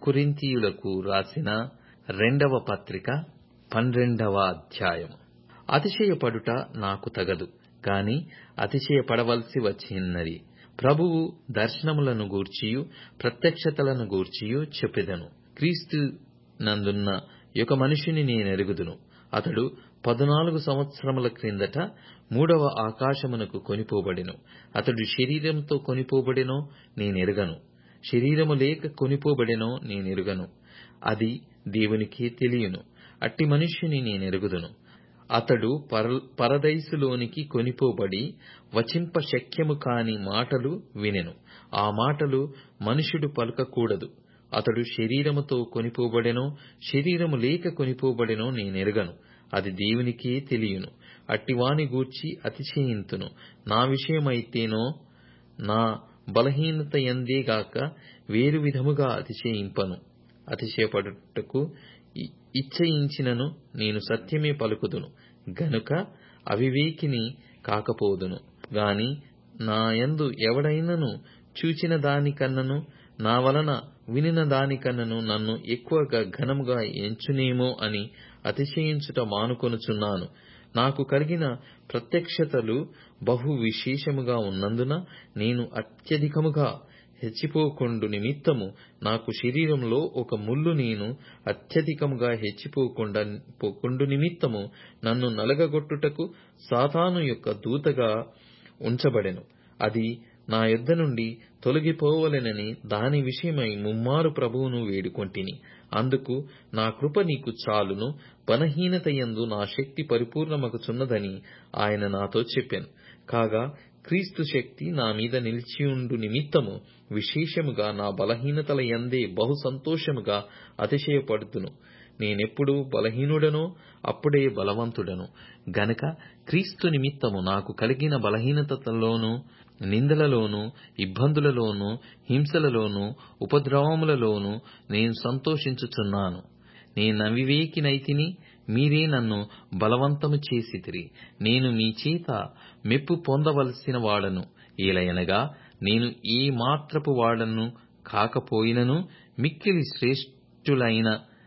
కొరింథీయులకు రాసిన రెండవ పత్రిక పన్నెండవ అధ్యాయం అతిశయపడుట నాకు తగదు గాని అతిశయపడవలసి వచ్చినది ప్రభువు దర్శనములను గూర్చియు ప్రత్యక్షతలను గూర్చియు చెప్పెదను క్రీస్తు నందున్న ఒక మనిషిని నేనెరుగుదును అతడు పదునాలుగు సంవత్సరముల క్రిందట మూడవ ఆకాశమునకు కొనిపోబడెను అతడు శరీరముతో కొనిపోబడెనో నేనెరుగను శరీరము లేక కొనిపోబడెనో నేనెరుగను అది దేవునికే తెలియను అట్టి మనుష్యుని నేనెరుగుదును అతడు పరదైసులోనికి కొనిపోబడి వచింప శక్యము కాని మాటలు వినెను ఆ మాటలు మనుష్యుడు పలుకకూడదు అతడు శరీరముతో కొనిపోబడెనో శరీరము లేక కొనిపోబడెనో నేనెరుగను అది దేవునికే తెలియను అట్టివాని గూర్చి అతిశయింతును నా విషయమైతేనో నా బలహీనత యందే గాక వేరు విధముగా అతిశయింపను అతిశయపడుటకు ఇచ్చయించినను నేను సత్యమే పలుకుదును గనుక అవివేకిని కాకపోదును గాని నా యందు ఎవడైనను చూచిన దానికన్నను నా వలన వినిన దానికన్నను నన్ను ఎక్కువగా ఘనముగా ఎంచునేమో అని అతిశయించుట మానుకొనుచున్నాను నాకు కలిగిన ప్రత్యక్షతలు బహు విశేషముగా ఉన్నందున నేను అత్యధికముగా హెచ్చిపోకుండు నిమిత్తము నాకు శరీరంలో ఒక ముల్లు నేను అత్యధికముగా హెచ్చిపోకుండా పోకుండు నిమిత్తము నన్ను నలగగొట్టుటకు సాతాను యొక్క దూతగా ఉంచబడెను అది నా యొద్ద నుండి తొలగిపోవలెనని దాని విషయమై ముమ్మారు ప్రభువును వేడుకొంటిని అందుకు నా కృప నీకు చాలును బలహీనత యందు నా శక్తి పరిపూర్ణమగుచున్నదని ఆయన నాతో చెప్పాను కాగా క్రీస్తు శక్తి నా మీద నిలిచియుండు నిమిత్తము విశేషముగా నా బలహీనతల యందే బహు సంతోషముగా అతిశయపడుతును నేనెప్పుడు బలహీనుడనో అప్పుడే బలవంతుడను గనక క్రీస్తు నిమిత్తము నాకు కలిగిన బలహీనతలోను నిందలలోను ఇబ్బందులలోను హింసలలోను ఉపద్రవములలోను నేను సంతోషించుచున్నాను నేనవివేకినైతిని మీరే నన్ను బలవంతము చేసితిరి నేను మీ చేత మెప్పు పొందవలసిన వాడను ఏలయనగా నేను ఏ మాత్రపు వాడను కాకపోయినను మిక్కిలి శ్రేష్ఠులైన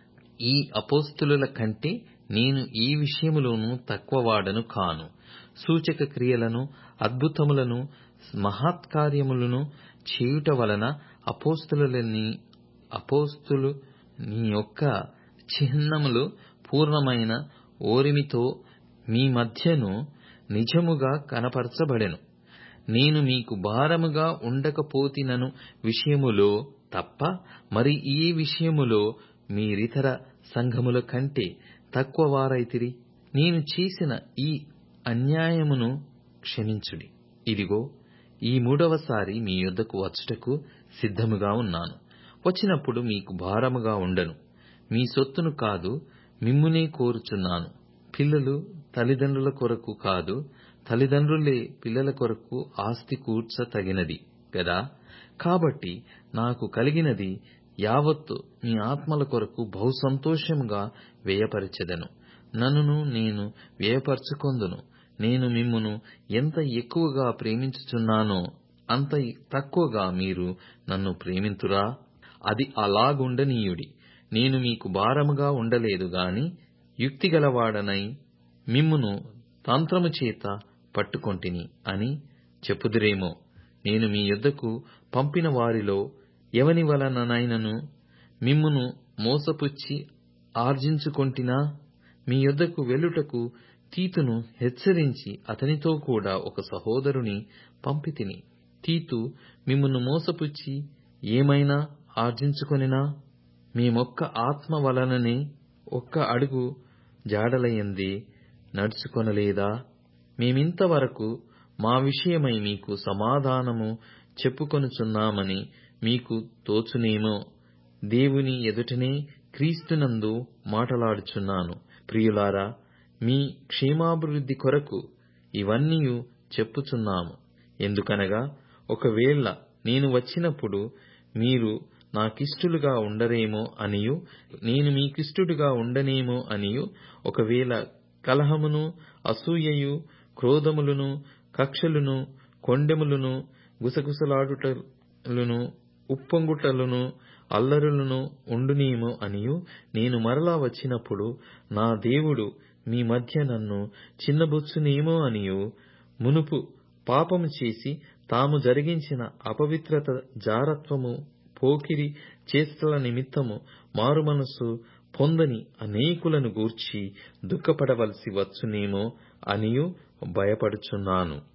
ఈ అపోస్తుల కంటే నేను ఈ విషయములోనూ తక్కువ వాడను కాను సూచక క్రియలను అద్భుతములను మహత్కార్యములను చేయుట వలన అపోస్తులని అపోస్తులు నీ యొక్క చిహ్నములు పూర్ణమైన ఓరిమితో మీ మధ్యను నిజముగా కనపరచబడెను నేను మీకు భారముగా ఉండకపోతినను విషయములో తప్ప మరి ఈ విషయములో మీరితర సంఘముల కంటే తక్కువ వారైతిరి నేను చేసిన ఈ అన్యాయమును క్షమించుడి ఇదిగో ఈ మూడవసారి మీ యొద్దకు వచ్చుటకు సిద్ధముగా ఉన్నాను వచ్చినప్పుడు మీకు భారముగా ఉండను మీ సొత్తును కాదు మిమ్మునే కోరుచున్నాను పిల్లలు తల్లిదండ్రుల కొరకు కాదు తల్లిదండ్రులే పిల్లల కొరకు ఆస్తి కూర్చ తగినది గదా కాబట్టి నాకు కలిగినది యావత్తు మీ ఆత్మల కొరకు బహు సంతోషముగా వ్యయపరచెదను నన్నును నేను వ్యయపరచుకొందును నేను మిమ్మును ఎంత ఎక్కువగా ప్రేమించుచున్నానో అంత తక్కువగా మీరు నన్ను ప్రేమింతురా అది అలాగుండనీయుడి నేను మీకు భారముగా ఉండలేదు గాని యుక్తిగలవాడనై మిమ్మును తంత్రము చేత పట్టుకొంటిని అని చెప్పుదురేమో నేను మీ యొద్దకు పంపిన వారిలో ఎవని వలననైనను మిమ్మును మోసపుచ్చి ఆర్జించుకొంటినా మీ యొద్దకు వెళ్ళుటకు తీతును హెచ్చరించి అతనితో కూడా ఒక సహోదరుని పంపితిని తీతు మిమ్మును మోసపుచ్చి ఏమైనా ఆర్జించుకొనినా మేమొక్క ఆత్మ వలననే ఒక్క అడుగు జాడలయందే నడుచుకొనలేదా మేమింతవరకు మా విషయమై మీకు సమాధానము చెప్పుకొనుచున్నామని మీకు తోచునేమో దేవుని ఎదుటనే క్రీస్తునందు మాటలాడుచున్నాను ప్రియులారా మీ క్షేమాభివృద్ధి కొరకు ఇవన్నీయు చెప్పుచున్నాము ఎందుకనగా ఒకవేళ నేను వచ్చినప్పుడు మీరు నాకిష్టులుగా ఉండరేమో అనియు నేను మీకిష్టుడుగా ఉండనేమో అనియు ఒకవేళ కలహమును అసూయయు క్రోధములను కక్షలును కొండెములను గుసగుసలాడుటలును ఉప్పొంగుటలును అల్లరులను ఉండునేమో అనియు నేను మరలా వచ్చినప్పుడు నా దేవుడు మీ మధ్య నన్ను చిన్నబుచ్చునేమో అనియు మునుపు పాపము చేసి తాము జరిగించిన అపవిత్రత జారత్వము పోకిరి చేష్టల నిమిత్తము మారుమనస్సు పొందని అనేకులను గూర్చి దుఃఖపడవలసి వచ్చునేమో అనియు భయపడుచున్నాను